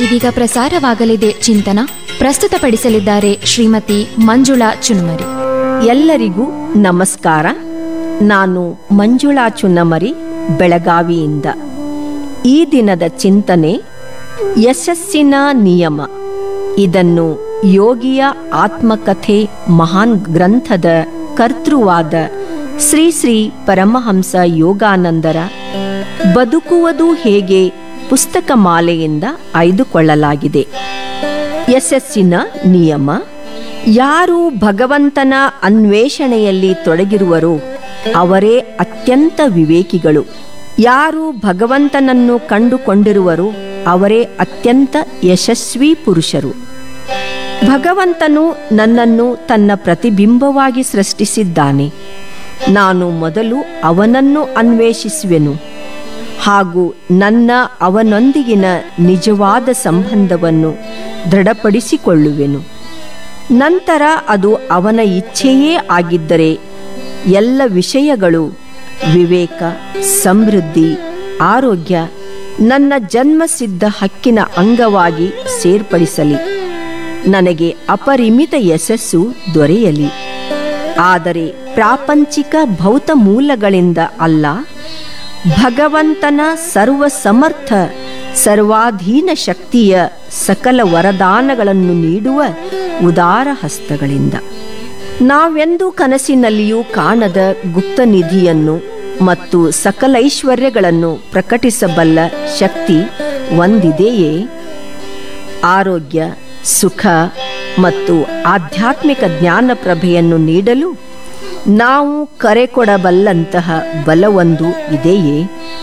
ಇದೀಗ ಪ್ರಸಾರವಾಗಲಿದೆ ಚಿಂತನ ಪ್ರಸ್ತುತಪಡಿಸಲಿದ್ದಾರೆ ಶ್ರೀಮತಿ ಮಂಜುಳಾ ಚುನುಮರಿ ಎಲ್ಲರಿಗೂ ನಮಸ್ಕಾರ ನಾನು ಮಂಜುಳಾ ಚುನ್ನಮರಿ ಬೆಳಗಾವಿಯಿಂದ ಈ ದಿನದ ಚಿಂತನೆ ಯಶಸ್ಸಿನ ನಿಯಮ ಇದನ್ನು ಯೋಗಿಯ ಆತ್ಮಕಥೆ ಮಹಾನ್ ಗ್ರಂಥದ ಕರ್ತೃವಾದ ಶ್ರೀ ಶ್ರೀ ಪರಮಹಂಸ ಯೋಗಾನಂದರ ಬದುಕುವುದು ಹೇಗೆ ಪುಸ್ತಕ ಮಾಲೆಯಿಂದ ಆಯ್ದುಕೊಳ್ಳಲಾಗಿದೆ ಯಶಸ್ಸಿನ ನಿಯಮ ಯಾರು ಭಗವಂತನ ಅನ್ವೇಷಣೆಯಲ್ಲಿ ತೊಡಗಿರುವರೋ ಅವರೇ ಅತ್ಯಂತ ವಿವೇಕಿಗಳು ಯಾರು ಭಗವಂತನನ್ನು ಕಂಡುಕೊಂಡಿರುವರೋ ಅವರೇ ಅತ್ಯಂತ ಯಶಸ್ವಿ ಪುರುಷರು ಭಗವಂತನು ನನ್ನನ್ನು ತನ್ನ ಪ್ರತಿಬಿಂಬವಾಗಿ ಸೃಷ್ಟಿಸಿದ್ದಾನೆ ನಾನು ಮೊದಲು ಅವನನ್ನು ಅನ್ವೇಷಿಸುವೆನು ಹಾಗೂ ನನ್ನ ಅವನೊಂದಿಗಿನ ನಿಜವಾದ ಸಂಬಂಧವನ್ನು ದೃಢಪಡಿಸಿಕೊಳ್ಳುವೆನು ನಂತರ ಅದು ಅವನ ಇಚ್ಛೆಯೇ ಆಗಿದ್ದರೆ ಎಲ್ಲ ವಿಷಯಗಳು ವಿವೇಕ ಸಮೃದ್ಧಿ ಆರೋಗ್ಯ ನನ್ನ ಜನ್ಮಸಿದ್ಧ ಹಕ್ಕಿನ ಅಂಗವಾಗಿ ಸೇರ್ಪಡಿಸಲಿ ನನಗೆ ಅಪರಿಮಿತ ಯಶಸ್ಸು ದೊರೆಯಲಿ ಆದರೆ ಪ್ರಾಪಂಚಿಕ ಭೌತ ಮೂಲಗಳಿಂದ ಅಲ್ಲ ಭಗವಂತನ ಸರ್ವ ಸಮರ್ಥ ಸರ್ವಾಧೀನ ಶಕ್ತಿಯ ಸಕಲ ವರದಾನಗಳನ್ನು ನೀಡುವ ಉದಾರ ಹಸ್ತಗಳಿಂದ ನಾವೆಂದು ಕನಸಿನಲ್ಲಿಯೂ ಕಾಣದ ಗುಪ್ತ ನಿಧಿಯನ್ನು ಮತ್ತು ಸಕಲೈಶ್ವರ್ಯಗಳನ್ನು ಪ್ರಕಟಿಸಬಲ್ಲ ಶಕ್ತಿ ಒಂದಿದೆಯೇ ಆರೋಗ್ಯ ಸುಖ ಮತ್ತು ಆಧ್ಯಾತ್ಮಿಕ ಜ್ಞಾನ ಪ್ರಭೆಯನ್ನು ನೀಡಲು ನಾವು ಕರೆ ಕೊಡಬಲ್ಲಂತಹ ಬಲವೊಂದು ಇದೆಯೇ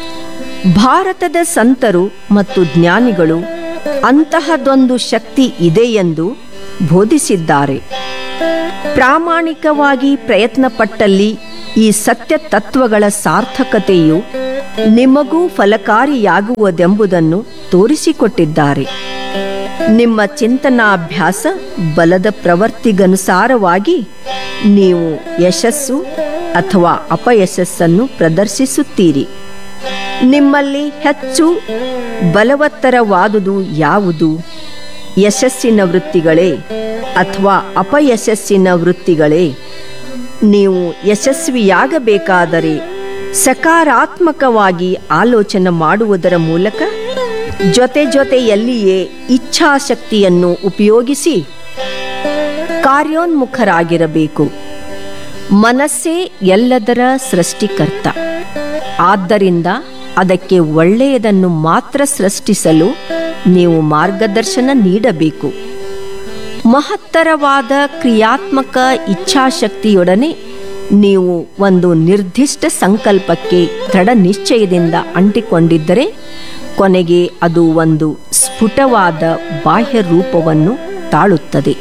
ಭಾರತದ ಸಂತರು ಮತ್ತು ಜ್ಞಾನಿಗಳು ಅಂತಹದೊಂದು ಶಕ್ತಿ ಇದೆಯೆಂದು ಬೋಧಿಸಿದ್ದಾರೆ ಪ್ರಾಮಾಣಿಕವಾಗಿ ಪ್ರಯತ್ನಪಟ್ಟಲ್ಲಿ ಈ ಸತ್ಯ ತತ್ವಗಳ ಸಾರ್ಥಕತೆಯು ನಿಮಗೂ ಫಲಕಾರಿಯಾಗುವುದೆಂಬುದನ್ನು ತೋರಿಸಿಕೊಟ್ಟಿದ್ದಾರೆ ನಿಮ್ಮ ಚಿಂತನಾಭ್ಯಾಸ ಬಲದ ಪ್ರವರ್ತಿಗನುಸಾರವಾಗಿ ನೀವು ಯಶಸ್ಸು ಅಥವಾ ಅಪಯಶಸ್ಸನ್ನು ಪ್ರದರ್ಶಿಸುತ್ತೀರಿ ನಿಮ್ಮಲ್ಲಿ ಹೆಚ್ಚು ಬಲವತ್ತರವಾದುದು ಯಾವುದು ಯಶಸ್ಸಿನ ವೃತ್ತಿಗಳೇ ಅಥವಾ ಅಪಯಶಸ್ಸಿನ ವೃತ್ತಿಗಳೇ ನೀವು ಯಶಸ್ವಿಯಾಗಬೇಕಾದರೆ ಸಕಾರಾತ್ಮಕವಾಗಿ ಆಲೋಚನೆ ಮಾಡುವುದರ ಮೂಲಕ ಜೊತೆ ಜೊತೆಯಲ್ಲಿಯೇ ಇಚ್ಛಾಶಕ್ತಿಯನ್ನು ಉಪಯೋಗಿಸಿ ಕಾರ್ಯೋನ್ಮುಖರಾಗಿರಬೇಕು ಮನಸ್ಸೇ ಎಲ್ಲದರ ಸೃಷ್ಟಿಕರ್ತ ಆದ್ದರಿಂದ ಅದಕ್ಕೆ ಒಳ್ಳೆಯದನ್ನು ಮಾತ್ರ ಸೃಷ್ಟಿಸಲು ನೀವು ಮಾರ್ಗದರ್ಶನ ನೀಡಬೇಕು ಮಹತ್ತರವಾದ ಕ್ರಿಯಾತ್ಮಕ ಇಚ್ಛಾಶಕ್ತಿಯೊಡನೆ ನೀವು ಒಂದು ನಿರ್ದಿಷ್ಟ ಸಂಕಲ್ಪಕ್ಕೆ ದೃಢ ನಿಶ್ಚಯದಿಂದ ಅಂಟಿಕೊಂಡಿದ್ದರೆ ಕೊನೆಗೆ ಅದು ಒಂದು ಸ್ಫುಟವಾದ ಬಾಹ್ಯ ರೂಪವನ್ನು ತಾಳುತ್ತದೆ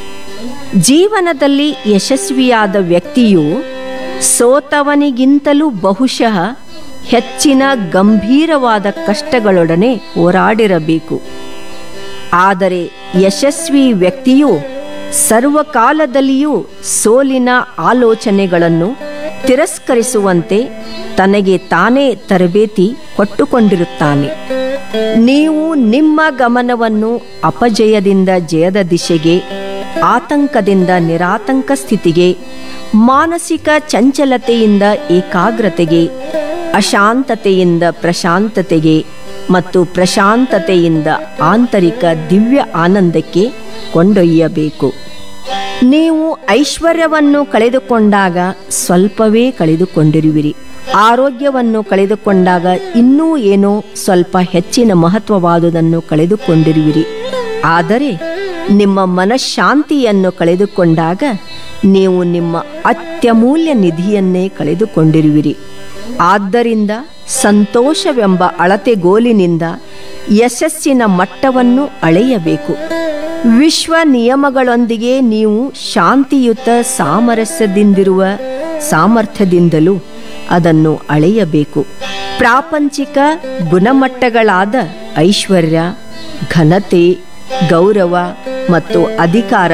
ಜೀವನದಲ್ಲಿ ಯಶಸ್ವಿಯಾದ ವ್ಯಕ್ತಿಯು ಸೋತವನಿಗಿಂತಲೂ ಬಹುಶಃ ಹೆಚ್ಚಿನ ಗಂಭೀರವಾದ ಕಷ್ಟಗಳೊಡನೆ ಹೋರಾಡಿರಬೇಕು ಆದರೆ ಯಶಸ್ವಿ ವ್ಯಕ್ತಿಯು ಸರ್ವಕಾಲದಲ್ಲಿಯೂ ಸೋಲಿನ ಆಲೋಚನೆಗಳನ್ನು ತಿರಸ್ಕರಿಸುವಂತೆ ತನಗೆ ತಾನೇ ತರಬೇತಿ ಕೊಟ್ಟುಕೊಂಡಿರುತ್ತಾನೆ ನೀವು ನಿಮ್ಮ ಗಮನವನ್ನು ಅಪಜಯದಿಂದ ಜಯದ ದಿಶೆಗೆ ಆತಂಕದಿಂದ ನಿರಾತಂಕ ಸ್ಥಿತಿಗೆ ಮಾನಸಿಕ ಚಂಚಲತೆಯಿಂದ ಏಕಾಗ್ರತೆಗೆ ಅಶಾಂತತೆಯಿಂದ ಪ್ರಶಾಂತತೆಗೆ ಮತ್ತು ಪ್ರಶಾಂತತೆಯಿಂದ ಆಂತರಿಕ ದಿವ್ಯ ಆನಂದಕ್ಕೆ ಕೊಂಡೊಯ್ಯಬೇಕು ನೀವು ಐಶ್ವರ್ಯವನ್ನು ಕಳೆದುಕೊಂಡಾಗ ಸ್ವಲ್ಪವೇ ಕಳೆದುಕೊಂಡಿರುವಿರಿ ಆರೋಗ್ಯವನ್ನು ಕಳೆದುಕೊಂಡಾಗ ಇನ್ನೂ ಏನೋ ಸ್ವಲ್ಪ ಹೆಚ್ಚಿನ ಮಹತ್ವವಾದುದನ್ನು ಕಳೆದುಕೊಂಡಿರುವಿರಿ ಆದರೆ ನಿಮ್ಮ ಮನಃಶಾಂತಿಯನ್ನು ಕಳೆದುಕೊಂಡಾಗ ನೀವು ನಿಮ್ಮ ಅತ್ಯಮೂಲ್ಯ ನಿಧಿಯನ್ನೇ ಕಳೆದುಕೊಂಡಿರುವಿರಿ ಆದ್ದರಿಂದ ಸಂತೋಷವೆಂಬ ಅಳತೆಗೋಲಿನಿಂದ ಯಶಸ್ಸಿನ ಮಟ್ಟವನ್ನು ಅಳೆಯಬೇಕು ವಿಶ್ವ ನಿಯಮಗಳೊಂದಿಗೆ ನೀವು ಶಾಂತಿಯುತ ಸಾಮರಸ್ಯದಿಂದಿರುವ ಸಾಮರ್ಥ್ಯದಿಂದಲೂ ಅದನ್ನು ಅಳೆಯಬೇಕು ಪ್ರಾಪಂಚಿಕ ಗುಣಮಟ್ಟಗಳಾದ ಐಶ್ವರ್ಯ ಘನತೆ ಗೌರವ ಮತ್ತು ಅಧಿಕಾರ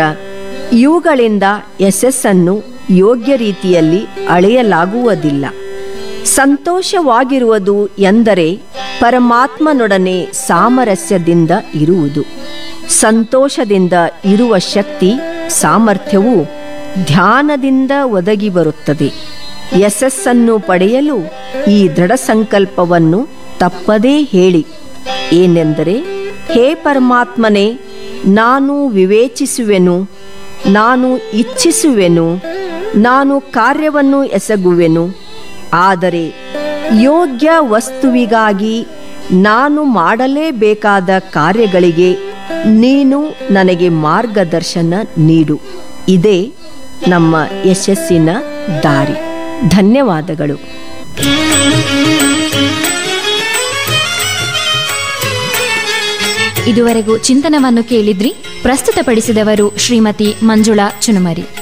ಇವುಗಳಿಂದ ಯಶಸ್ಸನ್ನು ಯೋಗ್ಯ ರೀತಿಯಲ್ಲಿ ಅಳೆಯಲಾಗುವುದಿಲ್ಲ ಸಂತೋಷವಾಗಿರುವುದು ಎಂದರೆ ಪರಮಾತ್ಮನೊಡನೆ ಸಾಮರಸ್ಯದಿಂದ ಇರುವುದು ಸಂತೋಷದಿಂದ ಇರುವ ಶಕ್ತಿ ಸಾಮರ್ಥ್ಯವು ಧ್ಯಾನದಿಂದ ಒದಗಿ ಬರುತ್ತದೆ ಯಶಸ್ಸನ್ನು ಪಡೆಯಲು ಈ ದೃಢ ಸಂಕಲ್ಪವನ್ನು ತಪ್ಪದೇ ಹೇಳಿ ಏನೆಂದರೆ ಹೇ ಪರಮಾತ್ಮನೇ ನಾನು ವಿವೇಚಿಸುವೆನು ನಾನು ಇಚ್ಛಿಸುವೆನು ನಾನು ಕಾರ್ಯವನ್ನು ಎಸಗುವೆನು ಆದರೆ ಯೋಗ್ಯ ವಸ್ತುವಿಗಾಗಿ ನಾನು ಮಾಡಲೇಬೇಕಾದ ಕಾರ್ಯಗಳಿಗೆ ನೀನು ನನಗೆ ಮಾರ್ಗದರ್ಶನ ನೀಡು ಇದೇ ನಮ್ಮ ಯಶಸ್ಸಿನ ದಾರಿ ಧನ್ಯವಾದಗಳು ಇದುವರೆಗೂ ಚಿಂತನವನ್ನು ಕೇಳಿದ್ರಿ ಪ್ರಸ್ತುತಪಡಿಸಿದವರು ಶ್ರೀಮತಿ ಮಂಜುಳಾ ಚುನುಮರಿ